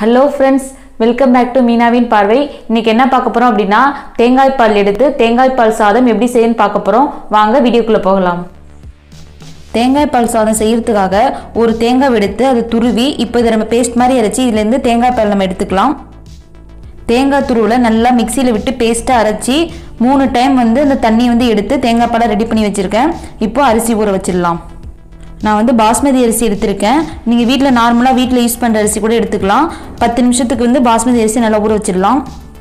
hello friends welcome back to மீனாவின் பார்வை இன்னைக்கு என்ன பார்க்க போறோம் அப்படின்னா தேங்காய் பால் எடுத்து தேங்காய் பால் சாதம் எப்படி செய்யணும்னு பார்க்க போறோம் வாங்க வீடியோக்குள்ள போகலாம் தேங்காய் பால் சாதம் செய்யறதுக்காக ஒரு தேங்காய் எடுத்து அதை துருவி இப்போ இதை நம்ம பேஸ்ட் மாதிரி அரைச்சி இதுலேருந்து தேங்காய் பால் நம்ம எடுத்துக்கலாம் தேங்காய் துருவில் நல்லா மிக்சியில் விட்டு பேஸ்ட்டாக அரைச்சி மூணு டைம் வந்து அந்த தண்ணி வந்து எடுத்து தேங்காய் பாலை ரெடி பண்ணி வச்சுருக்கேன் இப்போ அரிசி ஊற வச்சிடலாம் நான் வந்து பாஸ்மதி அரிசி எடுத்திருக்கேன் நீங்கள் வீட்டில் நார்மலாக வீட்டில் யூஸ் பண்ணுற அரிசி கூட எடுத்துக்கலாம் பத்து நிமிஷத்துக்கு வந்து பாஸ்மதி அரிசி நல்லா ஊற வச்சிடலாம்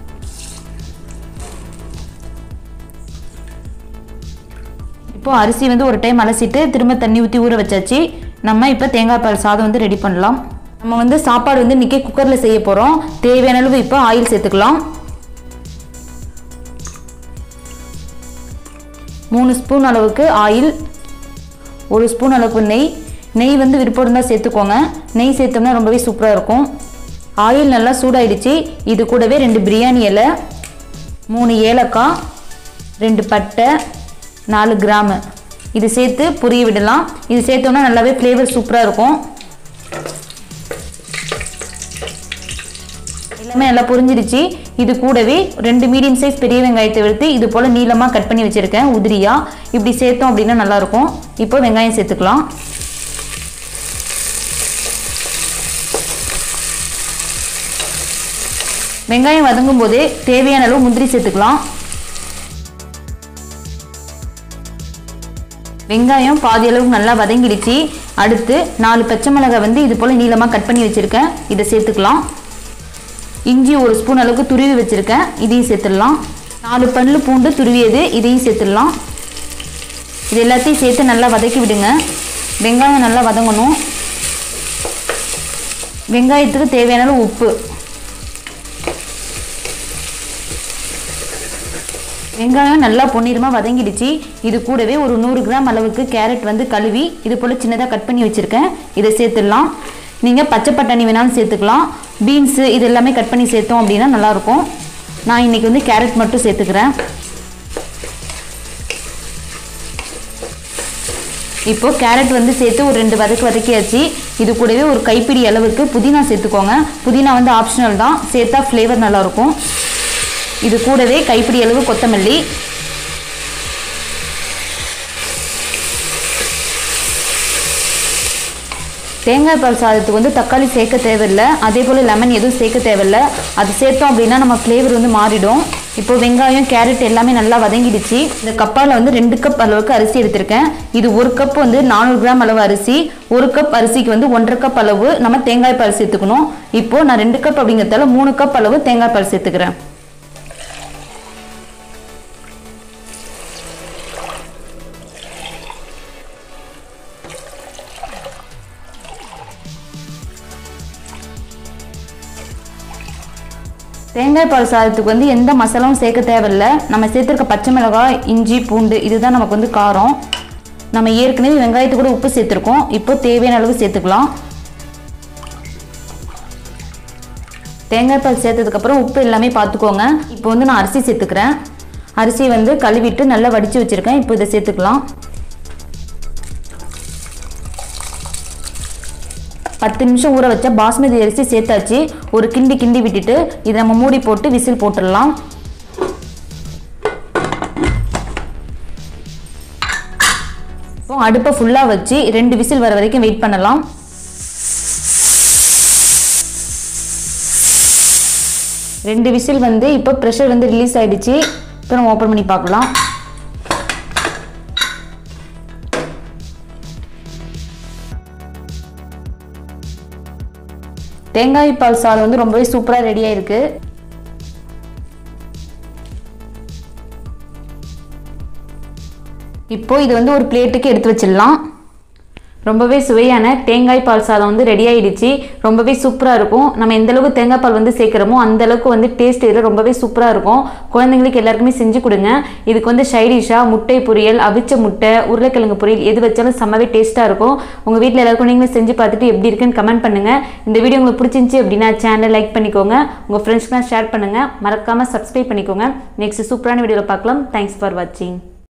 இப்போ அரிசி வந்து ஒரு டைம் அலசிட்டு திரும்ப தண்ணி ஊற்றி ஊற வச்சாச்சு நம்ம இப்போ தேங்காய் பால் சாதம் வந்து ரெடி பண்ணலாம் நம்ம வந்து சாப்பாடு வந்து இன்றைக்கி குக்கரில் செய்ய போகிறோம் தேவையான அளவு இப்போ ஆயில் சேர்த்துக்கலாம் மூணு ஸ்பூன் அளவுக்கு ஆயில் ஒரு ஸ்பூன் அளவுக்கு நெய் நெய் வந்து விருப்பம் இருந்தால் சேர்த்துக்கோங்க நெய் சேர்த்தோம்னா ரொம்பவே சூப்பராக இருக்கும் ஆயில் நல்லா சூடாயிடுச்சு இது கூடவே ரெண்டு பிரியாணி இலை மூணு ஏலக்காய் ரெண்டு பட்டை நாலு கிராமு இது சேர்த்து புரிய விடலாம் இது சேர்த்தோம்னா நல்லாவே ஃப்ளேவர் சூப்பராக இருக்கும் எல்லாமே நல்லா புரிஞ்சிருச்சு இது கூடவே ரெண்டு மீடியம் சைஸ் பெரிய வெங்காயத்தை எடுத்து இது போல் நீளமாக கட் பண்ணி வச்சுருக்கேன் உதிரியாக இப்படி சேர்த்தோம் அப்படின்னா நல்லாயிருக்கும் இப்போ வெங்காயம் சேர்த்துக்கலாம் வெங்காயம் வதங்கும் போதே தேவையான அளவு முந்திரி சேர்த்துக்கலாம் வெங்காயம் பாதி அளவுக்கு நல்லா வதங்கிடுச்சு அடுத்து நாலு பச்சை மிளகாய் வந்து இது போல் நீளமாக கட் பண்ணி வச்சுருக்கேன் இதை சேர்த்துக்கலாம் இஞ்சி ஒரு ஸ்பூன் அளவுக்கு துருவி வச்சுருக்கேன் இதையும் சேர்த்துடலாம் நாலு பல்லு பூண்டு துருவியது இதையும் சேர்த்துடலாம் இது எல்லாத்தையும் சேர்த்து நல்லா வதக்கி விடுங்க வெங்காயம் நல்லா வதங்கணும் வெங்காயத்துக்கு தேவையான அளவு உப்பு வெங்காயம் நல்லா பொன்னிறமாக வதங்கிடுச்சு இது கூடவே ஒரு நூறு கிராம் அளவுக்கு கேரட் வந்து கழுவி இது போல் சின்னதாக கட் பண்ணி வச்சுருக்கேன் இதை சேர்த்துடலாம் நீங்கள் பச்சை பட்டாணி வேணாலும் சேர்த்துக்கலாம் பீன்ஸு இது எல்லாமே கட் பண்ணி சேர்த்தோம் அப்படின்னா நல்லாயிருக்கும் நான் இன்றைக்கி வந்து கேரட் மட்டும் சேர்த்துக்கிறேன் இப்போது கேரட் வந்து சேர்த்து ஒரு ரெண்டு வதக்கு வதக்கியாச்சு இது கூடவே ஒரு கைப்பிடி அளவுக்கு புதினா சேர்த்துக்கோங்க புதினா வந்து ஆப்ஷனல் தான் சேர்த்தா ஃப்ளேவர் நல்லாயிருக்கும் இது கூடவே கைப்பிடி அளவு கொத்தமல்லி தேங்காய் பால் சாதத்துக்கு வந்து தக்காளி சேர்க்க தேவையில்லை அதே போல் லெமன் எதுவும் சேர்க்க தேவையில்லை அது சேர்த்தோம் அப்படின்னா நம்ம ஃப்ளேவர் வந்து மாறிடும் இப்போ வெங்காயம் கேரட் எல்லாமே நல்லா வதங்கிடுச்சு இந்த கப்பால் வந்து ரெண்டு கப் அளவுக்கு அரிசி எடுத்திருக்கேன் இது ஒரு கப் வந்து நானூறு கிராம் அளவு அரிசி ஒரு கப் அரிசிக்கு வந்து ஒன்றரை கப் அளவு நம்ம தேங்காய் பால் சேர்த்துக்கணும் இப்போ நான் ரெண்டு கப் அப்படிங்கிறதால மூணு கப் அளவு தேங்காய் பால் சேர்த்துக்கிறேன் தேங்காய் பால் சாதத்துக்கு வந்து எந்த மசாலாவும் சேர்க்க தேவையில்லை நம்ம சேர்த்துருக்க பச்சை மிளகாய் இஞ்சி பூண்டு இதுதான் நமக்கு வந்து காரம் நம்ம ஏற்கனவே வெங்காயத்து கூட உப்பு சேர்த்துருக்கோம் இப்போ தேவையான அளவு சேர்த்துக்கலாம் தேங்காய் பால் சேர்த்ததுக்கப்புறம் உப்பு எல்லாமே பார்த்துக்கோங்க இப்போ வந்து நான் அரிசி சேர்த்துக்கிறேன் அரிசி வந்து கழுவிட்டு நல்லா வடித்து வச்சுருக்கேன் இப்போ இதை சேர்த்துக்கலாம் பத்து நிமிஷம் ஊற வச்ச பாஸ்மதி அரிசி சேர்த்தாச்சு ஒரு கிண்டி கிண்டி விட்டுட்டு இதை நம்ம மூடி போட்டு விசில் போட்டுடலாம் இப்போ அடுப்பை ஃபுல்லாக வச்சு ரெண்டு விசில் வர வரைக்கும் வெயிட் பண்ணலாம் ரெண்டு விசில் வந்து இப்போ ப்ரெஷர் வந்து ரிலீஸ் ஆகிடுச்சு இப்போ நம்ம ஓப்பன் பண்ணி பார்க்கலாம் தேங்காய் பால் சாதம் வந்து ரொம்பவே சூப்பராக ரெடியாக இருக்கு இப்போ இது வந்து ஒரு பிளேட்டுக்கு எடுத்து வச்சிடலாம் ரொம்பவே சுவையான தேங்காய் பால் சாதம் வந்து ரெடி ஆயிடுச்சு ரொம்பவே சூப்பராக இருக்கும் நம்ம எந்த அளவுக்கு தேங்காய் பால் வந்து சேர்க்குறோமோ அந்த அளவுக்கு வந்து டேஸ்ட் இதில் ரொம்பவே சூப்பராக இருக்கும் குழந்தைங்களுக்கு எல்லாருக்குமே செஞ்சு கொடுங்க இதுக்கு வந்து சைடிஷாக முட்டை பொரியல் அவிச்ச முட்டை உருளைக்கிழங்கு பொரியல் எது வச்சாலும் செம்மவே டேஸ்ட்டாக இருக்கும் உங்கள் வீட்டில் எல்லாருக்கும் நீங்களும் செஞ்சு பார்த்துட்டு எப்படி இருக்குன்னு கமெண்ட் பண்ணுங்கள் இந்த வீடியோ உங்களுக்கு பிடிச்சிருந்துச்சி அப்படின்னா சேனல் லைக் பண்ணிக்கோங்க உங்கள் ஃப்ரெண்ட்ஸ்க்குலாம் ஷேர் பண்ணுங்கள் மறக்காமல் சப்ஸ்கிரைப் பண்ணிக்கோங்க நெக்ஸ்ட் சூப்பரான வீடியோவில் பார்க்கலாம் தேங்க்ஸ் ஃபார் வாட்சிங்